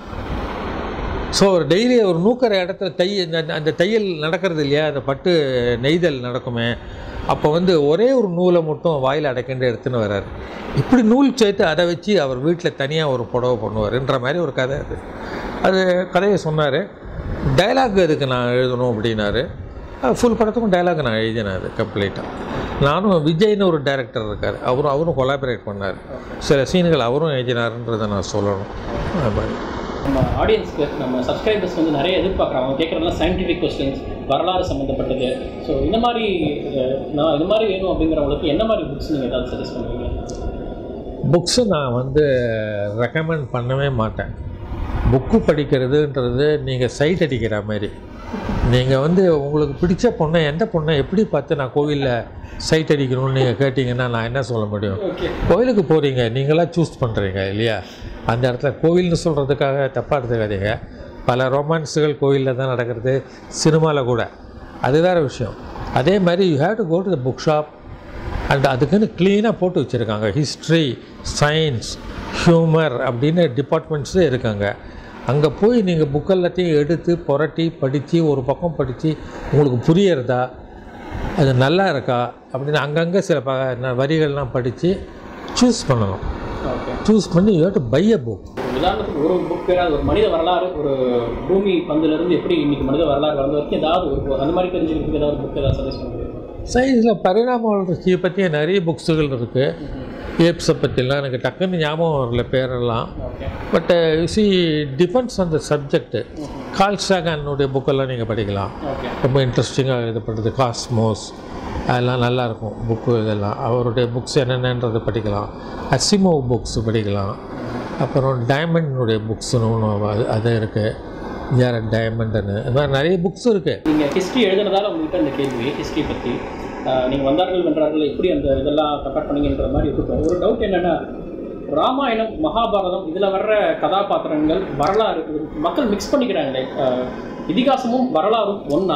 ஸோ ஒரு டெய்லி ஒரு நூக்கிற இடத்துல தைய அந்த- அந்த தையல் நடக்கிறது இல்லையா அந்த பட்டு நெய்தல் நடக்குமே அப்போ வந்து ஒரே ஒரு நூலை மட்டும் வாயில் அடைக்கிண்டு எடுத்துன்னு வர்றாரு இப்படி நூல் சேர்த்து அதை வச்சு அவர் வீட்டில் தனியாக ஒரு புடவை பண்ணுவாருன்ற மாதிரி ஒரு கதை அது அது கதையை சொன்னார் டைலாக் அதுக்கு நான் எழுதணும் அப்படின்னாரு ஃபுல் படத்துக்கும் டைலாக் நான் எழுதினேன் அது கம்ப்ளீட்டாக நானும் விஜய்னு ஒரு டைரக்டர் இருக்கார் அவரும் அவரும் கொலாபரேட் பண்ணார் சில சீன்கள் அவரும் எழுதினாருன்றதை நான் சொல்லணும் அது மாதிரி நம்ம ஆடியன்ஸ்க்கு நம்ம சப்ஸ்கிரைபர்ஸ் வந்து நிறைய எதிர்பார்க்குறாங்க அவங்க கேட்குறதெல்லாம் சயின்டிஃபிக் கொஸ்டின்ஸ் வரலாறு சம்மந்தப்பட்டது ஸோ இந்த மாதிரி அஹ், நான் இந்த மாதிரி வேணும் அப்படிங்கிறவங்களுக்கு என்ன மாதிரி புக்ஸ் நீங்கள் ஏதாவது சஜஸ்ட் பண்ணுவீங்க புக்ஸு நான் வந்து ரெக்கமெண்ட் பண்ணவே மாட்டேன் புக்கு படிக்கிறதுன்றது நீங்கள் சைட் அடிக்கிற மாதிரி நீங்கள் வந்து உங்களுக்கு பிடிச்ச பொண்ணை எந்த பொண்ணை எப்படி பார்த்து நான் கோவிலில் சைட் அடிக்கணும்னு நீங்கள் கேட்டிங்கன்னா நான் என்ன சொல்ல முடியும் ஓகே கோவிலுக்கு போகிறீங்க நீங்களாக சூஸ் பண்ணுறீங்க இல்லையா அந்த இடத்துல கோவில்னு சொல்கிறதுக்காக தப்பாக எடுத்துக்காதீங்க பல ரொமான்ஸுகள் கோவிலில் தான் நடக்கிறது சினிமாவில் கூட அது வேறு விஷயம் அதே மாதிரி you have to go to the book shop and அதுக்குன்னு க்ளீனாக போட்டு வச்சுருக்காங்க ஹிஸ்ட்ரி சயின்ஸ் ஹியூமர் அப்படின்னு டிபார்ட்மெண்ட்ஸே இருக்காங்க அங்கே போய் நீங்கள் புக் எல்லாத்தையும் எடுத்து புரட்டி படித்து ஒரு பக்கம் படித்து உங்களுக்கு புரியறதா அது நல்லா இருக்கா அப்படின்னு அங்கங்கே சில ப ந- வரிகள்லாம் படித்து சூஸ் பண்ணணும் ஓகே சூஸ் பண்ணி you to buy a book உதாரணத்துக்கு ஒரு புக் பேராது ஒரு மனித வரலாறு ஒரு பூமி பந்துல இருந்து எப்படி இன்னைக்கு மனித வரலாறு வளர்ந்த வரைக்கும் ஏதாவது ஒரு book, அந்த மாதிரி தெரிஞ்சுக்கிறதுக்கு ஏதாவது புக் ஏதாவது சஜஸ்ட் பண்ண முடியுமா சயின்ஸில் பரிணாம வளர்ச்சியை பற்றிய நிறைய புக்ஸுகள் இருக்குது ஏப்ஸை பற்றிலாம் எனக்கு டக்குன்னு ஞாபகம் வரல பேரெல்லாம் okay but see depends on the subject Carl சாகானுடைய புக்கெல்லாம் நீங்கள் படிக்கலாம் ஓகே ரொம்ப இன்ட்ரெஸ்டிங்காக எழுதப்படுறது காஸ்மோஸ் அதெல்லாம் நல்லாயிருக்கும் புக்கு இதெல்லாம் அவருடைய புக்ஸ் என்னென்னன்றதை படிக்கலாம் அசிமோ புக்ஸ் படிக்கலாம் அப்புறம் டைமண்டினுடைய புக்ஸ்னு ஒன்று அது அது இருக்குது ஜார டைமண்டுன்னு இது மாதிரி நிறைய புக்ஸ் இருக்குது நீங்கள் ஹிஸ்ட்ரி எழுதுனதால உங்ககிட்ட இந்த கேள்வி ஹிஸ்ட்ரி பற்றி நீங்கள் வந்தார்கள் வென்றார்கள் எப்படி அந்த இதெல்லாம் கம்பேர் பண்ணீங்கன்ற மாதிரி இருக்கட்டும் ஒரு டவுட் என்னென்னா ராமாயணம் மகாபாரதம் இதில் வர்ற கதாபாத்திரங்கள் வரலாறு இது மக்கள் மிக்ஸ் பண்ணிக்கிறாங்களே அஹ், இதிகாசமும் வரலாறும் ஒன்றா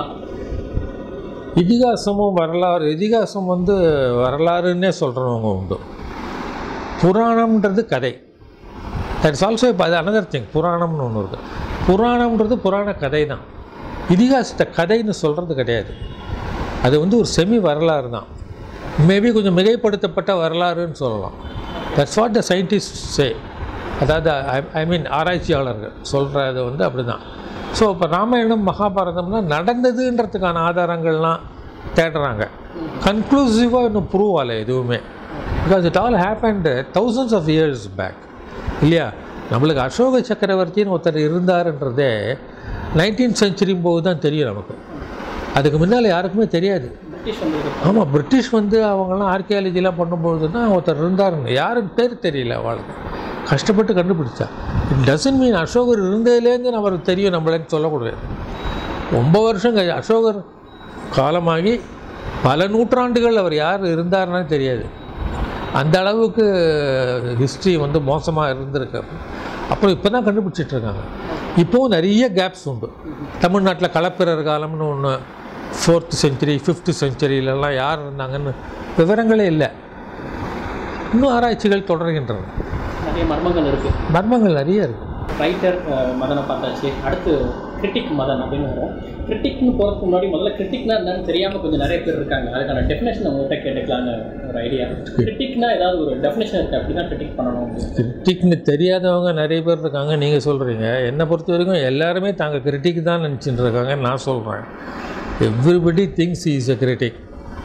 இதிகாசமும் வரலாறு இதிகாசம் வந்து வரலாறுன்னே சொல்கிறவங்க உண்டு புராணம்ன்றது கதை தட்ஸ் ஆல்சோ இப்போ அது அனதர் திங் புராணம்னு ஒன்று இருக்குது புராணம்ன்றது புராண கதை தான் இதிகாசத்தை கதைன்னு சொல்கிறது கிடையாது அது வந்து ஒரு செமி வரலாறு தான் மேபி கொஞ்சம் மிகைப்படுத்தப்பட்ட வரலாறுன்னு சொல்லலாம் that's what the scientist say அதாவது ஐ மீன் ஆராய்ச்சியாளர்கள் சொல்கிறது வந்து அப்படி தான் ஸோ இப்போ ராமாயணம் மகாபாரதம்னா நடந்ததுன்றதுக்கான ஆதாரங்கள்லாம் தேடுறாங்க கன்க்ளூசிவாக இன்னும் ப்ரூவ் ஆகலை எதுவுமே because it all happened thousands of years back இல்லையா நம்மளுக்கு அசோக சக்கரவர்த்தின்னு ஒருத்தர் இருந்தாருன்றதே நைன்டீன் செஞ்சுரி போது தான் தெரியும் நமக்கு அதுக்கு முன்னால் யாருக்குமே தெரியாது பிரிட்டிஷ் வந்ததுக்கு ஆமாம் பிரிட்டிஷ் வந்து அவங்கெல்லாம் ஆர்கியாலஜிலாம் பண்ணும்போது தான் ஒருத்தர் இருந்தாருங்க யாருக்கு பேர் தெரியல அவளுக்கு கஷ்டப்பட்டு கண்டுபிடிச்சா இட் டசன் மீன் அசோகர் இருந்ததுலேருந்து நம்மளுக்கு தெரியும் நம்மளேன்னு சொல்லக்கூடாது ரொம்ப வருஷம் கழி- அசோகர் காலமாகி பல நூற்றாண்டுகள் அவர் யார் இருந்தாருன்னு தெரியாது அந்த அளவுக்கு ஹிஸ்ட்ரி வந்து மோசமாக இருந்திருக்கு அப்புறம் இப்போ தான் கண்டுபிடிச்சிட்ருக்காங்க இப்போவும் நிறைய கேப்ஸ் உண்டு தமிழ்நாட்டில் களப்பிரர் காலம்னு ஒன்று ஃபோர்த் செஞ்சுரி ஃபிஃப்த் செஞ்சுரியிலலாம் யார் இருந்தாங்கன்னு விவரங்களே இல்லை இன்னும் ஆராய்ச்சிகள் தொடர்கின்றன நிறைய மர்மங்கள் இருக்குது மர்மங்கள் நிறைய இருக்குது ரைட்டர் மதனை பார்த்தாச்சு அடுத்து கிரிட்டிக் மதன் அப்படின்னு வரும் கிரிட்டிக்னு போகிறதுக்கு முன்னாடி முதல்ல கிரிட்டிக்னா என்னன்னு தெரியாமல் கொஞ்சம் நிறைய பேர் இருக்காங்க அதுக்கான டெஃபினேஷன் உங்கள்கிட்ட கேட்டுக்கலான்னு ஒரு ஐடியா கிரிட்டிக்னா ஏதாவது ஒரு டெஃபினேஷன் இருக்குது அப்படி தான் கிரிட்டிக் பண்ணணும் அப்படின்னு. கிரிட்டிக்னு தெரியாதவங்க நிறைய பேர் இருக்காங்க நீங்கள் சொல்கிறீங்க என்னை பொறுத்த வரைக்கும் எல்லாருமே தாங்க கிரிட்டிக் தான் நினச்சிட்டு இருக்காங்க நான் சொல்கிறேன் everybody thinks is a critic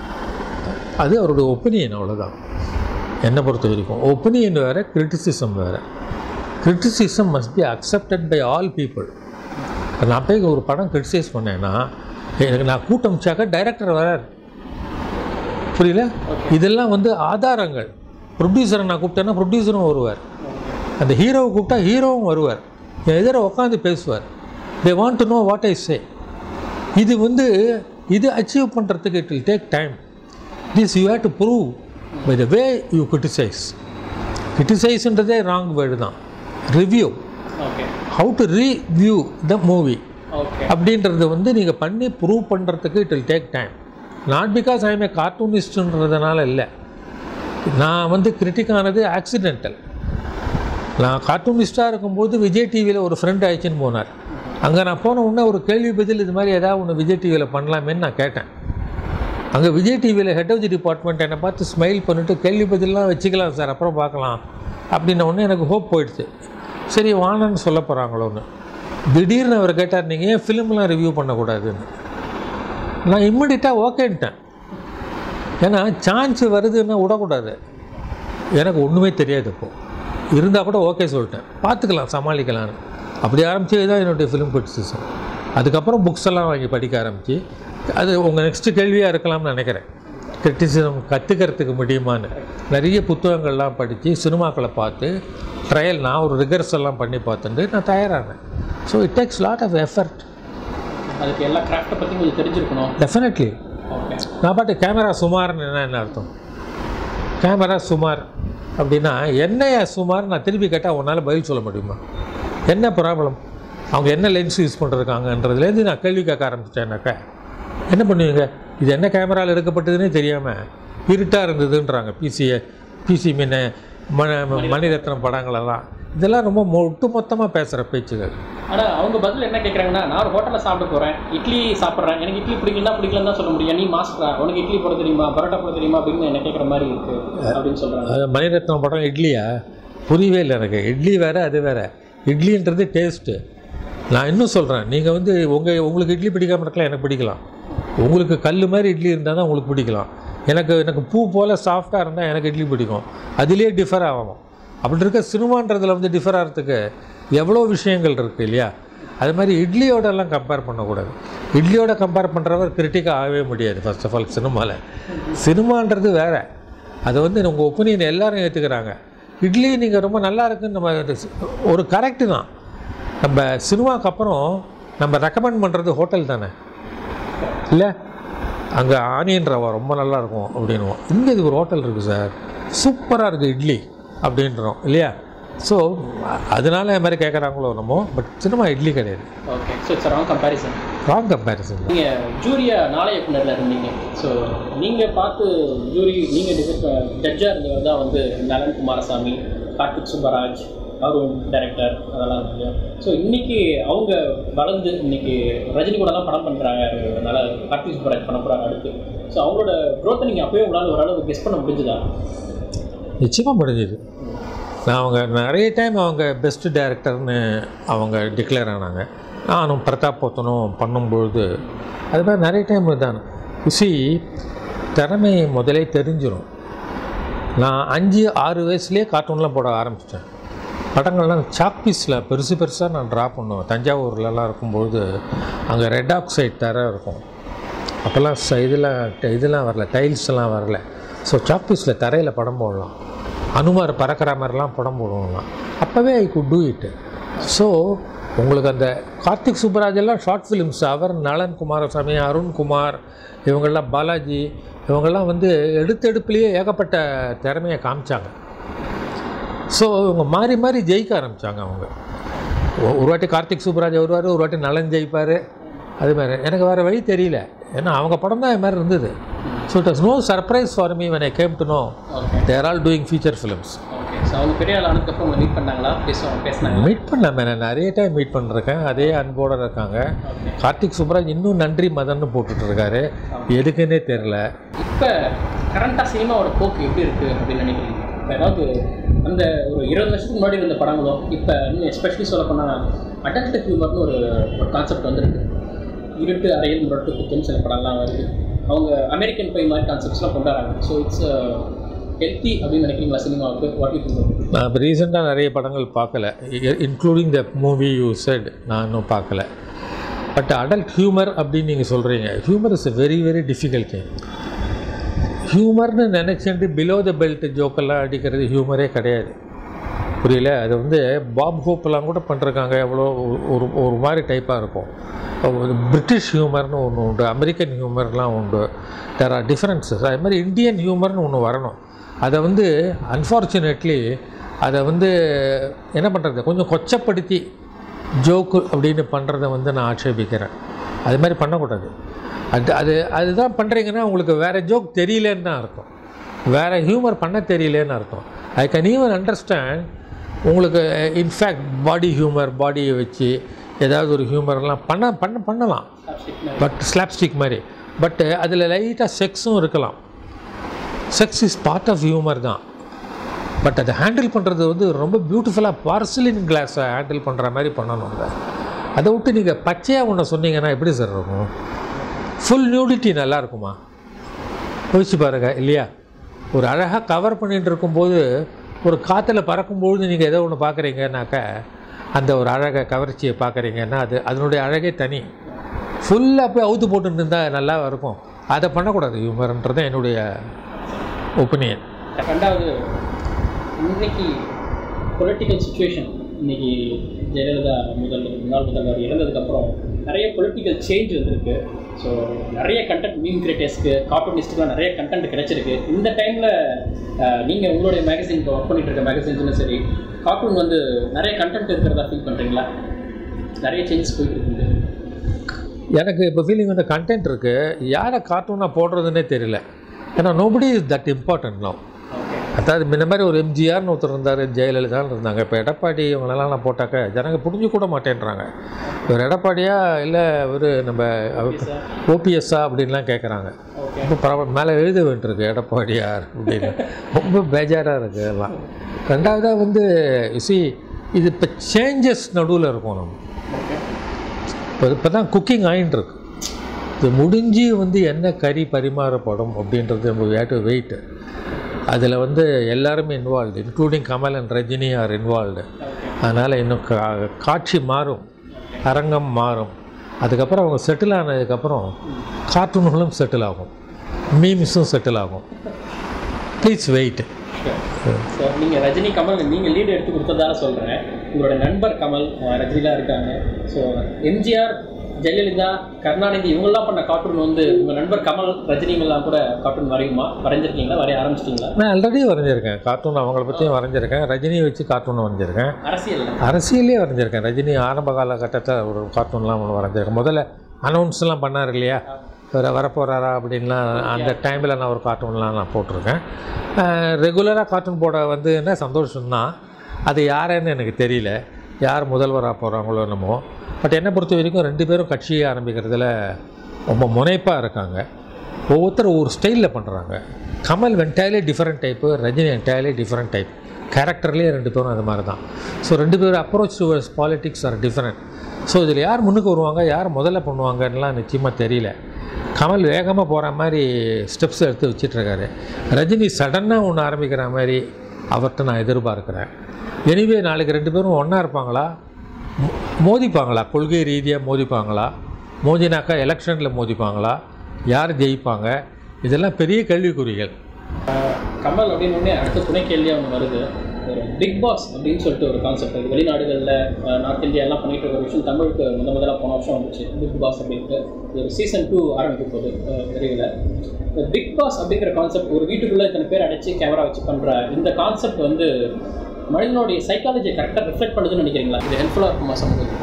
அது அவருடைய ஒப்பீனியன் அவ்வளோதான் என்னை பொறுத்த வரைக்கும் ஒப்பீனியன் வேறு கிரிட்டிசிசம் வேறு criticism must be accepted by all people நான் போய் ஒரு படம் கிரிட்டிசைஸ் பண்ணேன்னா எனக்கு நான் கூட்டமிச்சாக்க டைரக்டர் வரார் புரியல இதெல்லாம் வந்து ஆதாரங்கள் ப்ரொடியூசரை நான் கூப்பிட்டேன்னா ப்ரொடியூசரும் வருவார் அந்த ஹீரோவை கூப்பிட்டா ஹீரோவும் வருவார் என் எதிர உட்காந்து பேசுவார் they want to know what I say இது வந்து இது அச்சீவ் பண்ணுறதுக்கு it will take time this you have to prove by the way you criticize கிரிட்டிசைஸ்ன்றதே ராங் வேர்டு தான் review okay how to review the movie okay அப்படின்றது வந்து நீங்கள் பண்ணி ப்ரூவ் பண்ணுறதுக்கு it will take time not because I am a கார்ட்டூனிஸ்ட்ன்றதுனால இல்லை நான் வந்து கிரிட்டிக் ஆனது ஆக்சிடென்டல் நான் கார்ட்டூனிஸ்ட்டாக இருக்கும்போது விஜய் டிவியில் ஒரு ஃப்ரெண்ட் ஆயிடுச்சுன்னு போனார் அங்கே நான் போன உடனே ஒரு கேள்வி பதில் இது மாதிரி ஏதாவது ஒன்று விஜய் டிவியில் பண்ணலாமேன்னு நான் கேட்டேன் அங்கே விஜய் டிவியில் ஹெட் ஆஃப் தி டிபார்ட்மெண்ட் என்னை பார்த்து ஸ்மைல் பண்ணிட்டு கேள்வி பதிலாம் வச்சுக்கலாம் சார் அப்புறம் பார்க்கலாம் அப்படின்ன உடனே எனக்கு ஹோப் போயிடுச்சு சரி வானன்னு சொல்ல போகிறாங்களோன்னு திடீர்னு அவர் கேட்டார் நீங்கள் ஏன் ஃபிலிம்லாம் ரிவ்யூ பண்ணக்கூடாதுன்னு நான் இம்மிடியட்டாக ஓகேன்ட்டேன் ஏன்னா சான்ஸ் வருதுன்னா விடக்கூடாது எனக்கு ஒன்றுமே தெரியாது இப்போது இருந்தால் கூட ஓகே சொல்லிட்டேன் பார்த்துக்கலாம் சமாளிக்கலான்னு அப்படி ஆரம்பிச்சது தான் என்னுடைய ஃபிலிம் கிரிட்டிசிசம் அதுக்கப்புறம் புக்ஸ் எல்லாம் வாங்கி படிக்க ஆரம்பித்து அது உங்கள் நெக்ஸ்ட் கேள்வியாக இருக்கலாம்னு நினைக்கிறேன் கிரிட்டிசிசம் கற்றுக்கிறதுக்கு முடியுமான்னு நிறைய புத்தகங்கள்லாம் படித்து சினிமாக்களை பார்த்து ட்ரையல் நான் ஒரு ரிகர்ஸ் எல்லாம் பண்ணி பார்த்துட்டு நான் தயாரானேன் so it takes lot of effort அதுக்கு எல்லா கிராஃப்ட்டை பற்றி கொஞ்சம் தெரிஞ்சிருக்கணும் டெஃபினெட்லி ஓகே நான் பாட்டு கேமரா சுமார்னு என்ன என்ன அர்த்தம் கேமரா சுமார் அப்படின்னா என்னையா சுமார் நான் திருப்பி கேட்டால் உன்னால் பதில் சொல்ல முடியுமா என்ன ப்ராப்ளம் அவங்க என்ன லென்ஸ் யூஸ் பண்ணுறதுக்காங்கன்றதுலேருந்து நான் கேள்வி கேட்க ஆரம்பிச்சிட்டேன்னாக்கா என்ன பண்ணுவீங்க இது என்ன கேமராவில் எடுக்கப்பட்டதுன்னே தெரியாமல் இருட்டாக இருந்ததுன்றாங்க பிசியை பிசி மீன மண மணிரத்னம் படங்களெல்லாம் இதெல்லாம் ரொம்ப ஒட்டு மொத்தமாக பேசுகிற பேச்சுகள் ஆனால் அவங்க பதில் என்ன கேட்குறாங்கன்னா நான் ஒரு ஹோட்டலில் சாப்பிட போகிறேன் இட்லி சாப்பிட்றேன் எனக்கு இட்லி பிடிக்கலன்னா பிடிக்கலன்னு தான் சொல்ல முடியும் நீ மாஸ்டரா உனக்கு இட்லி போட தெரியுமா பரோட்டா போட தெரியுமா அப்படின்னு என்ன கேட்குற மாதிரி இருக்கு அப்படின்னு சொல்கிறாங்க அது மணிரத்னம் படம் இட்லியா புரியவே இல்லை எனக்கு இட்லி வேறு அது வேறு இட்லின்றது டேஸ்ட்டு நான் இன்னும் சொல்கிறேன் நீங்கள் வந்து உங்கள் உங்களுக்கு இட்லி பிடிக்காம இருக்கலாம் எனக்கு பிடிக்கலாம் உங்களுக்கு கல் மாதிரி இட்லி இருந்தால் தான் உங்களுக்கு பிடிக்கலாம் எனக்கு எனக்கு பூ போல் சாஃப்டாக இருந்தால் எனக்கு இட்லி பிடிக்கும் அதிலே டிஃபர் ஆகும் அப்படி இருக்க சினிமான்றதில் வந்து டிஃபர் ஆகிறதுக்கு எவ்வளோ விஷயங்கள் இருக்குது இல்லையா அது மாதிரி இட்லியோடலாம் கம்பேர் பண்ணக்கூடாது இட்லியோட கம்பேர் பண்ணுறவர் கிரிட்டிக்காக ஆகவே முடியாது ஃபர்ஸ்ட் ஆஃப் ஆல் சினிமாவில் சினிமான்றது வேறு அதை வந்து உங்கள் ஒப்பீனியன் எல்லாரும் ஏற்றுக்கிறாங்க இட்லி நீங்கள் ரொம்ப நல்லா இருக்குன்னு நம்ம அது சி- ஒரு கரெக்டு தான் நம்ம சினிமாக்கு அப்புறம் நம்ம ரெக்கமெண்ட் பண்ணுறது ஹோட்டல் தானே இல்லை அங்கே ஆனியன் ரவா ரொம்ப நல்லா இருக்கும் அப்படின்னுவோம் இங்கே இது ஒரு ஹோட்டல் இருக்குது சார் சூப்பராக இருக்குது இட்லி அப்படின்றோம் இல்லையா ஸோ அதனால இது மாதிரி கேட்குறாங்களோ நம்ம பட் சினிமா இட்லி கிடையாது okay so it's wrong comparison wrong comparison தான் நீங்கள் ஜூரியா நாளைய இயக்குனரில் இருந்தீங்க ஸோ நீங்கள் பார்த்து ஜூரி நீங்கள் ஜட்ஜாக இருந்தவர் தான் வந்து நலன் குமாரசாமி கார்த்திக் சுப்பராஜ் அருண் டைரக்டர் அதெல்லாம் இருக்கு ஸோ இன்னைக்கு அவங்க வளர்ந்து இன்னைக்கு ரஜினி கூடலாம் படம் பண்ணுறாங்க அதனால கார்த்திக் சுப்பராஜ் பண்ண போகிறாங்க அடுத்து ஸோ அவங்களோட க்ரோத்தை நீங்கள் அப்போயே உங்களால் ஓரளவு கெஸ் பண்ண முடிஞ்சுதா நிச்சயமாக முடிஞ்சுது நான் அவங்க நிறைய டைம் அவங்க பெஸ்ட் டைரக்டர்னு அவங்க டிக்ளேர் ஆனாங்க நானும் பிரதாப் போத்தனும் பண்ணும்பொழுது அது மாதிரி நிறைய டைம் தான் சி திறமை முதலே தெரிஞ்சிடும் நான் அஞ்சு ஆறு வயசுலேயே கார்ட்டூன்லாம் போட ஆரம்பிச்சிட்டேன் படங்கள்லாம் சாக்பீஸில் பெருசு பெருசாக நான் ட்ரா பண்ணுவேன் தஞ்சாவூர்லலாம் இருக்கும்பொழுது அங்கே ரெட் ஆக்சைட் தர இருக்கும் அப்போல்லாம் ச இதெல்லாம் ட- இதெல்லாம் வரல டைல்ஸ் எல்லாம் வரல ஸோ சாக்பீஸில் தரையில் படம் போடலாம் அனுமார் பறக்கிற மாதிரிலாம் படம் போடுவோம்லாம் அப்போவே I could do it so உங்களுக்கு அந்த கார்த்திக் சுப்பராஜ் எல்லாம் ஷார்ட் ஃபிலிம்ஸ் அவர் நலன் குமாரசாமி அருண்குமார் இவங்கெல்லாம் பாலாஜி இவங்கெல்லாம் வந்து எடுத்தெடுப்புலேயே ஏகப்பட்ட திறமையை காமிச்சாங்க ஸோ இவங்க மாறி மாறி ஜெயிக்க ஆரம்பித்தாங்க அவங்க ஒ- ஒரு வாட்டி கார்த்திக் சுப்ராஜ் வருவார் ஒரு வாட்டி நலன் ஜெயிப்பார் அது மாதிரி எனக்கு வேறு வழி தெரியல ஏன்னா அவங்க படம் தான் இது மாதிரி இருந்தது so it was no surprise for me when I came to know okay they're all doing feature films okay so அவங்க பெரிய ஆள் ஆனதுக்கப்புறம் உங்களை மீட் பண்ணாங்களா பேசுவாங்க பேசினாங்களா மீட் பண்ணலாமே நான் நிறைய டைம் மீட் பண்ணிருக்கேன் அதே அன்போடு இருக்காங்க ஓகே கார்த்திக் சுப்ராஜ் இன்னும் நன்றி மதன்னு போட்டுட்டு இருக்காரு எதுக்குன்னே தெரில இப்போ கரண்ட்டாக சினிமாவோட போக்கு எப்படி இருக்குது அப்படின்னு நினைக்கிறீங்க இப்போ ஏதாவது அந்த ஒரு இருபது வருஷத்துக்கு முன்னாடி இருந்த படங்களும் இப்போ இன்னும் எஸ்பெஷலி சொல்ல போனால் அடல்ட் ஹியூமர்னு ஒரு ஒரு கான்செப்ட் வந்திருக்கு இருட்டு அறையில் முரட்டு குத்துன்னு சில படம்லாம் வருது அவங்க அமெரிக்கன் பை மாதிரி கான்செப்ட்ஸ்லாம் கொண்டாடுறாங்க ஸோ இட்ஸ் ஹெல்த்தி அப்படின்னு நினைக்கிறீங்களா சினிமாவுக்கு வாட் யூ திங்க் நான் இப்போ ரீசெண்டாக நிறைய படங்கள் பார்க்கல including the movie you said நான் இன்னும் பார்க்கல பட் அடல்ட் ஹியூமர் அப்படின்னு நீங்கள் சொல்கிறீங்க humour is a very very difficult thing ஹியூமர்னு நினச்சிட்டு பிலோ த பெல்ட் ஜோக்கெல்லாம் அடிக்கிறது ஹியூமரே கிடையாது புரியல அது வந்து பாப் ஹோப்லாம் கூட பண்ணிருக்காங்க எவ்வளோ ஒரு- ஒரு ஒரு மாதிரி டைப்பாக இருக்கும் ஒரு பிரிட்டிஷ் ஹியூமர்னு ஒன்று உண்டு அமெரிக்கன் ஹியூமர்லாம் உண்டு தேர் ஆர் டிஃப்ரென்சஸ் அது மாதிரி இந்தியன் ஹியூமர்னு ஒன்று வரணும் அதை வந்து அன்ஃபார்ச்சுனேட்லி அதை வந்து என்ன பண்ணுறது கொஞ்சம் கொச்சப்படுத்தி ஜோக்கு அப்படின்னு பண்ணுறத வந்து நான் ஆட்சேபிக்கிறேன் அது மாதிரி பண்ணக்கூடாது அது அது அதுதான் பண்ணுறீங்கன்னா உங்களுக்கு வேறு ஜோக் தெரியலன்னு தான் அர்த்தம் வேறு ஹியூமர் பண்ண தெரியலன்னு அர்த்தம் ஐ கேன் ஈவன் அண்டர்ஸ்டாண்ட் உங்களுக்கு இன்ஃபேக்ட் பாடி ஹியூமர் பாடியை வச்சு ஏதாவது ஒரு ஹியூமர்லாம் பண்ண பண்ண பண்ணலாம் பட் ஸ்லாப்ஸ்டிக் மாதிரி பட்டு அதில் லைட்டாக செக்ஸும் இருக்கலாம் sex is part of humour தான் பட் அதை ஹேண்டில் பண்ணுறது வந்து ரொம்ப பியூட்டிஃபுல்லாக பார்சலின் கிளாஸை ஹேண்டில் பண்ணுற மாதிரி பண்ணணும் அதை அதை விட்டு நீங்கள் பச்சையாக ஒன்று சொன்னீங்கன்னா எப்படி சார் இருக்கும் ஃபுல் நியூடிட்டி நல்லா இருக்குமா யோசிச்சு பாருங்க இல்லையா ஒரு அழகாக கவர் பண்ணிட்டு இருக்கும்போது ஒரு காற்றுல பறக்கும்பொழுது நீங்கள் ஏதோ ஒன்று பார்க்குறீங்கன்னாக்க அந்த ஒரு அழகை கவர்ச்சியை பார்க்குறீங்கன்னா அது அதனுடைய அழகே தனி ஃபுல்லாக போய் அவுத்து போட்டுட்டு இருந்தால் நல்லா இருக்கும் அதை பண்ணக்கூடாது ஹியூமர்ன்றது என்னுடைய ஒப்பீனியன் ரெண்டாவது இன்னைக்கு பொலிட்டிக்கல் சுச்சுவேஷன் இன்னைக்கு ஜெயலலிதா முதல் முன்னாள் முதல்வர் இறந்ததுக்கப்புறம் நிறைய பொலிட்டிக்கல் சேஞ்ச் வந்திருக்கு ஸோ நிறைய கண்டென்ட் மீம் கிரியேட்டர்ஸ்க்கு கார்ட்டூனிஸ்ட்டுக்குலாம் நிறைய கண்டென்ட் கிடைச்சிருக்கு இந்த டைமில் நீங்கள் உங்களுடைய மேகசின் இப்போ ஒர்க் பண்ணிட்டு இருக்க மேகசின்ஸ்னு சரி கார்ட்டூன் வந்து நிறைய கண்டென்ட் இருக்கிறதா ஃபீல் பண்ணுறீங்களா நிறைய சேஞ்சஸ் போயிட்டு இருக்குது எனக்கு இப்போ ஃபீலிங் வந்து கண்டென்ட் இருக்குது யாரை கார்ட்டூனாக போடுறதுன்னே தெரியல ஏன்னா nobody is that important no okay அதாவது முன்ன மாதிரி ஒரு எம்ஜிஆர்னு ஒருத்தர் இருந்தார் ஜெயலலிதான்னு இருந்தாங்க இப்போ எடப்பாடி இவங்களெல்லாம் நான் போட்டாக்க ஜனங்க புரிஞ்சு கூட மாட்டேன்றாங்க இவர் எடப்பாடியா இல்லை ஒரு நம்ம ஓபிஎஸ்ஸா அப்படின்லாம் கேட்குறாங்க ஓகே ரொம்ப பரவாயில்ல மேலே எழுத வேண்டியிருக்கு எடப்பாடியார் அப்படின்னு ரொம்ப பேஜாராக இருக்குது எல்லாம் ரெண்டாவதாக வந்து சி இது இப்போ சேஞ்சஸ் நடுவில் இருக்கும் நம்ம ஓகே இப்போ இப்போ தான் குக்கிங் ஆகிட்டு இருக்கு இது முடிஞ்சு வந்து என்ன கறி பரிமாறப்படும் அப்படின்றது நம்ம வேட்டு வெயிட் அதில் வந்து எல்லாருமே involved including Kamal and Rajini are involved அதனால் இன்னும் கா காட்சி மாறும் அரங்கம் மாறும் அதுக்கப்புறம் அவங்க செட்டில் ஆனதுக்கப்புறம் கார்ட்டூன்களும் செட்டில் ஆகும் மீம்ஸும் செட்டில் ஆகும் ப்ளீஸ் வெயிட் ஸோ நீங்கள் ரஜினி கமல் நீங்கள் லீடு எடுத்து கொடுத்ததாக சொல்கிறேன் உங்களோட நண்பர் கமல் அஹ், ரஜினிலாம் இருக்காங்க ஸோ எம்ஜிஆர் ஜெயலலிதா கருணாநிதி இவங்கெல்லாம் பண்ண கார்ட்டூன் வந்து உங்கள் நண்பர் கமல் ரஜினிங்கெல்லாம் கூட கார்ட்டூன் வரையுமா வரைஞ்சிருக்கீங்களா வரைய ஆரம்பிச்சிட்டிங்களா நான் ஆல்ரெடி வரைஞ்சிருக்கேன் கார்ட்டூன் அவங்கள பற்றியும் வரைஞ்சிருக்கேன் ரஜினியை வச்சு கார்ட்டூன் வரைஞ்சிருக்கேன் அரசியல் அரசியலே வரைஞ்சிருக்கேன் ரஜினி ஆரம்ப காலகட்டத்தில் ஒரு கார்ட்டூன்லாம் ஒன்று வரைஞ்சிருக்கேன் முதல்ல அனௌன்ஸ்லாம் பண்ணார் இல்லையா வர வரப்போகிறாரா அப்படின்லாம் அந்த டைமில் நான் ஒரு கார்ட்டூன்லாம் நான் போட்டிருக்கேன் ரெகுலராக கார்ட்டூன் போட வந்து என்ன சந்தோஷம்தான் அது யாருன்னு எனக்கு தெரியல யார் முதல்வராக போகிறாங்களோ என்னமோ பட் என்னை பொறுத்த வரைக்கும் ரெண்டு பேரும் கட்சியை ஆரம்பிக்கிறதுல ரொம்ப முனைப்பாக இருக்காங்க ஒவ்வொருத்தரும் ஒரு ஸ்டைலில் பண்ணுறாங்க Kamal entirely different type Rajini entirely different type கேரக்டர்லேயே ரெண்டு பேரும் அது மாதிரி தான் ஸோ ரெண்டு பேரும் approach towards politics are different so இதில் யார் முன்னுக்கு வருவாங்க யார் முதல்ல பண்ணுவாங்கன்னுலாம் நிச்சயமாக தெரியல கமல் வேகமாக போகிற மாதிரி ஸ்டெப்ஸ் எடுத்து வச்சிட்ருக்காரு ரஜினி சடனாக ஒன்று ஆரம்பிக்கிற மாதிரி அவர்கிட்ட நான் எதிர்பார்க்குறேன் எனிவே நாளைக்கு ரெண்டு பேரும் ஒன்றா இருப்பாங்களா மோ- மோதிப்பாங்களா கொள்கை ரீதியாக மோதிப்பாங்களா மோதினாக்கா எலெக்ஷனில் மோதிப்பாங்களா யார் ஜெயிப்பாங்க இதெல்லாம் பெரிய கேள்விக்குறிகள் கமல் அப்படின்னு உடனே அடுத்த துணை கேள்வியாக ஒன்று வருது ஒரு பிக் பாஸ் அப்படின்னு சொல்லிட்டு ஒரு கான்செப்ட் இது வெளிநாடுகளில் நார்த் இந்தியா எல்லாம் பண்ணிட்டு இருக்க ஒரு விஷயம் தமிழுக்கு முத முதல்ல போன வருஷம் வந்துச்சு பிக் பாஸ் அப்படின்ட்டு இது ஒரு சீசன் டூ ஆரம்பிக்க போகுது அஹ், விரைவில் இந்த பிக் பாஸ் அப்படிங்கிற கான்செப்ட் ஒரு வீட்டுக்குள்ளே இத்தனை பேர் அடைச்சி கேமரா வச்சு பண்ணுற இந்த கான்செப்ட் வந்து மனிதனுடைய சைக்காலஜியை கரெக்டாக ரிஃப்ளெக்ட் பண்ணுதுன்னு நினைக்கிறீங்களா இது ஹெல்ப்ஃபுல்லாக இருக்குமா சமூகத்துக்கு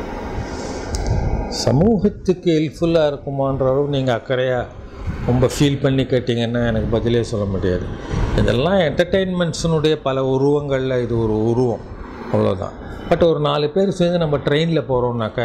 சமூகத்துக்கு ஹெல்ப்ஃபுல்லாக இருக்குமான்ற அளவு நீங்கள் அக்கறையாக ரொம்ப ஃபீல் பண்ணி கேட்டிங்கன்னா எனக்கு பதிலே சொல்ல முடியாது இதெல்லாம் என்டர்டெயின்மெண்ட்ஸினுடைய பல உருவங்களில் இது ஒரு உருவம் அவ்வளோதான் பட் ஒரு நாலு பேர் சேர்ந்து நம்ம ட்ரெயினில் போகிறோம்னாக்க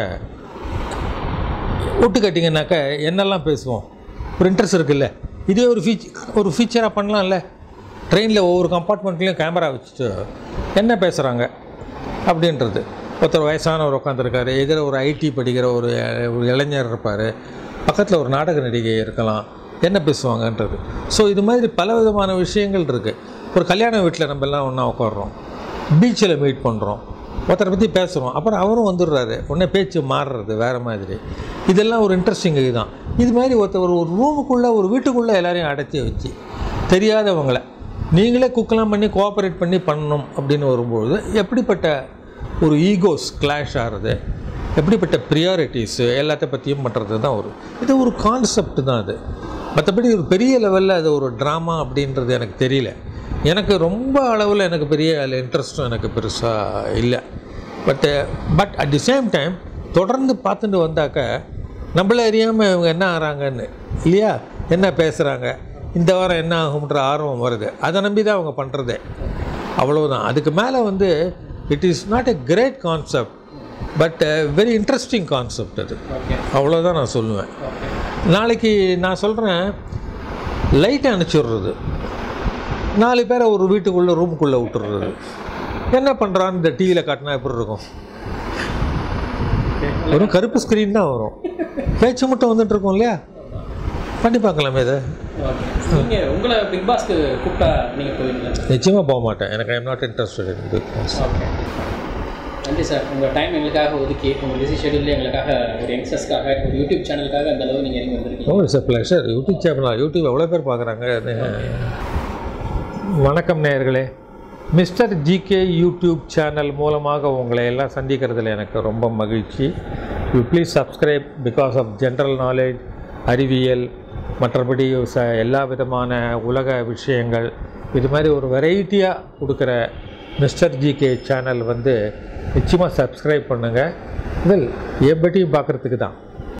விட்டு கட்டிங்கனாக்க என்னெல்லாம் பேசுவோம் ஒரு இன்ட்ரெஸ்ட் இருக்குல்ல இதே ஒரு ஃபீச் ஒரு ஃபீச்சராக பண்ணலாம்ல ட்ரெயினில் ஒவ்வொரு கம்பார்ட்மெண்ட்லேயும் கேமரா வச்சுட்டு என்ன பேசுகிறாங்க அப்படின்றது ஒருத்தர் வயசானவர் உட்காந்துருக்காரு எதிர ஒரு ஐடி படிக்கிற ஒரு ஒரு இளைஞர் இருப்பார் பக்கத்தில் ஒரு நாடக நடிகை இருக்கலாம் என்ன பேசுவாங்கன்றது ஸோ இது மாதிரி பல விதமான விஷயங்கள் இருக்குது ஒரு கல்யாண வீட்டில் நம்ம எல்லாம் ஒன்றா உட்காடுறோம் பீச்சில் மீட் பண்ணுறோம் ஒருத்தரை பற்றி பேசுகிறோம் அப்புறம் அவரும் வந்துடுறாரு உடனே பேச்சு மாறுறது வேறு மாதிரி இதெல்லாம் ஒரு இன்ட்ரெஸ்டிங் இதுதான் இது மாதிரி ஒருத்தர் ஒரு ரூமுக்குள்ளே ஒரு வீட்டுக்குள்ளே எல்லாரையும் அடைச்சி வச்சு தெரியாதவங்கள நீங்களே குக்கெல்லாம் பண்ணி கோஆப்ரேட் பண்ணி பண்ணணும் அப்படின்னு வரும்பொழுது எப்படிப்பட்ட ஒரு ஈகோஸ் கிளாஷ் ஆகிறது எப்படிப்பட்ட ப்ரியாரிட்டிஸு எல்லாத்த பற்றியும் பண்ணுறது தான் ஒரு இது ஒரு கான்செப்ட் தான் அது மற்றபடி ஒரு பெரிய லெவலில் அது ஒரு ட்ராமா அப்படின்றது எனக்கு தெரியல எனக்கு ரொம்ப அளவில் எனக்கு பெரிய அதில் இன்ட்ரெஸ்ட்டும் எனக்கு பெருசாக இல்லை but but at the same time தொடர்ந்து பார்த்துட்டு வந்தாக்க நம்மள அறியாமல் இவங்க என்ன ஆகிறாங்கன்னு இல்லையா என்ன பேசுகிறாங்க இந்த வாரம் என்ன ஆகும்ன்ற ஆர்வம் வருது அதை நம்பி தான் அவங்க பண்ணுறதே அவ்வளவுதான் அதுக்கு மேலே வந்து it is not a great concept but very interesting concept அது ஓகே அவ்வளோதான் நான் சொல்லுவேன் ஓகே நாளைக்கு நான் சொல்கிறேன் லைட்டை அனுப்பிச்சுடுறது நாலு பேரை ஒரு வீட்டுக்குள்ளே ரூமுக்குள்ளே விட்டுறது என்ன பண்ணுறான்னு இந்த டிவியில் காட்டினா எப்படி இருக்கும் வெறும் கருப்பு ஸ்க்ரீன் தான் வரும் பேச்சு மட்டும் வந்துட்டு இருக்கும் இல்லையா பண்ணி பார்க்கலாமே இதை ஓகே நீங்கள் உங்களை பிக் பாஸ்க்கு கூப்பிட்டா நீங்கள் போவீங்களா நிச்சயமாக போக மாட்டேன் எனக்கு I am not interested in Bigg Boss okay நன்றி சார் உங்கள் டைம் எங்களுக்காக ஒதுக்கி உங்கள் பிஸி ஷெடியூலில் எங்களுக்காக ஒரு யங்ஸ்டர்ஸ்க்காக ஒரு யூடியூப் சேனலுக்காக அந்த அளவு நீங்கள் இறங்கி வந்திருக்கீங்க oh it's a pleasure YouTube channel YouTube எவ்வளோ பேர் பார்க்குறாங்க வணக்கம் நேயர்களே மிஸ்டர் ஜிகே யூடியூப் சேனல் மூலமாக உங்களை எல்லாம் சந்திக்கிறதுல எனக்கு ரொம்ப மகிழ்ச்சி you please subscribe because of general knowledge அறிவியல் மற்றபடி ச எல்லா விதமான உலக விஷயங்கள் இது மாதிரி ஒரு வெரைட்டியாக கொடுக்குற மிஸ்டர் ஜிகே சேனல் வந்து நிச்சயமாக சப்ஸ்கிரைப் பண்ணுங்கள் வெல் எப்படியும் பார்க்குறதுக்கு தான்